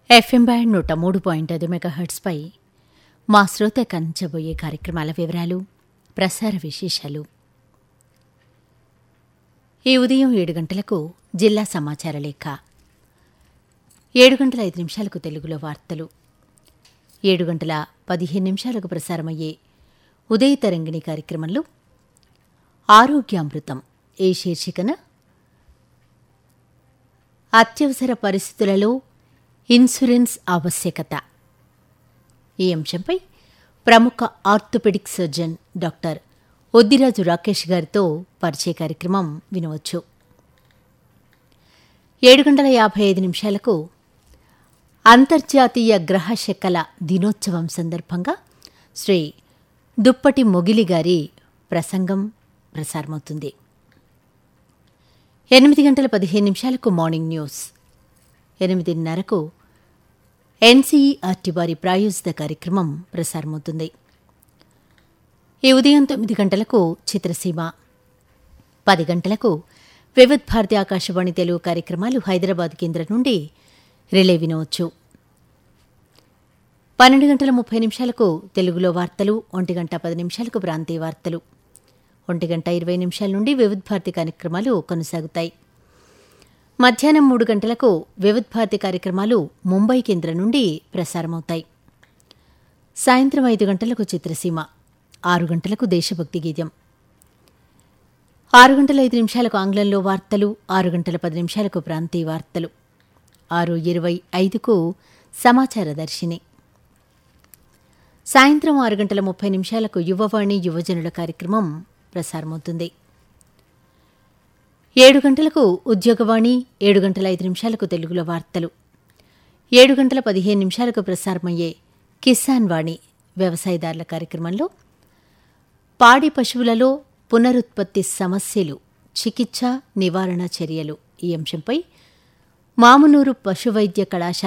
FM band నూట మూడు point ఐదు మెగాహెర్ట్స్పై మా శ్రోత కంచబోయే కార్యక్రమాల వివరాలు ప్రసార విశేషాలు ఈ ఉదయం ఏడు గంటలకు జిల్లా సమాచార లేఖ ఏడు గంటల ఐదు నిమిషాలకు తెలుగులో వార్తలు ఏడు గంటల పదిహేను నిమిషాలకు ప్రసారమయ్యే ఉదయ తరంగిణి కార్యక్రమంలో ఆరోగ్యామృతం ఏ శీర్షికన అత్యవసర పరిస్థితులలో ఇన్సూరెన్స్ ఆవశ్యకత ఈ అంశంపై ప్రముఖ orthopaedic surgeon doctor Oddiraju Rakesh గారితో పరిచయ కార్యక్రమం వినవచ్చు ఏడు గంటల యాభై ఐదు నిమిషాలకు అంతర్జాతీయ గ్రహశకల దినోత్సవం సందర్భంగా శ్రీ దుప్పటి మొగిలి గారి ప్రసంగం ప్రసారమవుతుంది ఎనిమిది గంటల పదిహేను నిమిషాలకు మార్నింగ్ న్యూస్ ఎనిమిదిన్నరకు ఎన్సీఈఆర్టీ వారి ప్రాయోజిత కార్యక్రమం ప్రసారమవుతుంది ఈ ఉదయం తొమ్మిది గంటలకు చిత్రసీమ పది గంటలకు వివిధ్ భారతి ఆకాశవాణి తెలుగు కార్యక్రమాలు హైదరాబాద్ కేంద్రం నుండి రిలే వినవచ్చు పన్నెండు గంటల ముప్పై నిమిషాలకు తెలుగులో వార్తలు ఒంటి గంట పది నిమిషాలకు ప్రాంతీయ వార్తలు ఒంటి గంట ఇరవై నిమిషాల నుండి వివిధ్ భారతి కార్యక్రమాలు కొనసాగుతాయి మధ్యాహ్నం మూడు గంటలకు వివిధ్ భారతి కార్యక్రమాలు ముంబై కేంద్రం నుండి ప్రసారమవుతాయి సాయంత్రం ఐదు గంటలకు చిత్రసీమ ఆరు గంటలకు దేశభక్తి గీతం ఆరు గంటల ఐదు నిమిషాలకు ఆంగ్లంలో వార్తలు ఆరు గంటల పది నిమిషాలకు ప్రాంతీయ వార్తలు ఆరు ఇరవై ఐదుకు సమాచార దర్శిని సాయంత్రం ఆరు గంటల ముప్పై నిమిషాలకు యువవాణి యువజనుల కార్యక్రమం ప్రసారమవుతుంది ఏడు గంటలకు ఉద్యోగవాణి ఏడు గంటల ఐదు నిమిషాలకు తెలుగులో వార్తలు ఏడు గంటల పదిహేను నిమిషాలకు ప్రసారమయ్యే కిసాన్ వాణి వ్యవసాయదారుల కార్యక్రమంలో పాడి పశువులలో పునరుత్పత్తి సమస్యలు చికిత్స నివారణ చర్యలు ఈ అంశంపై మామునూరు పశువైద్య కళాశాల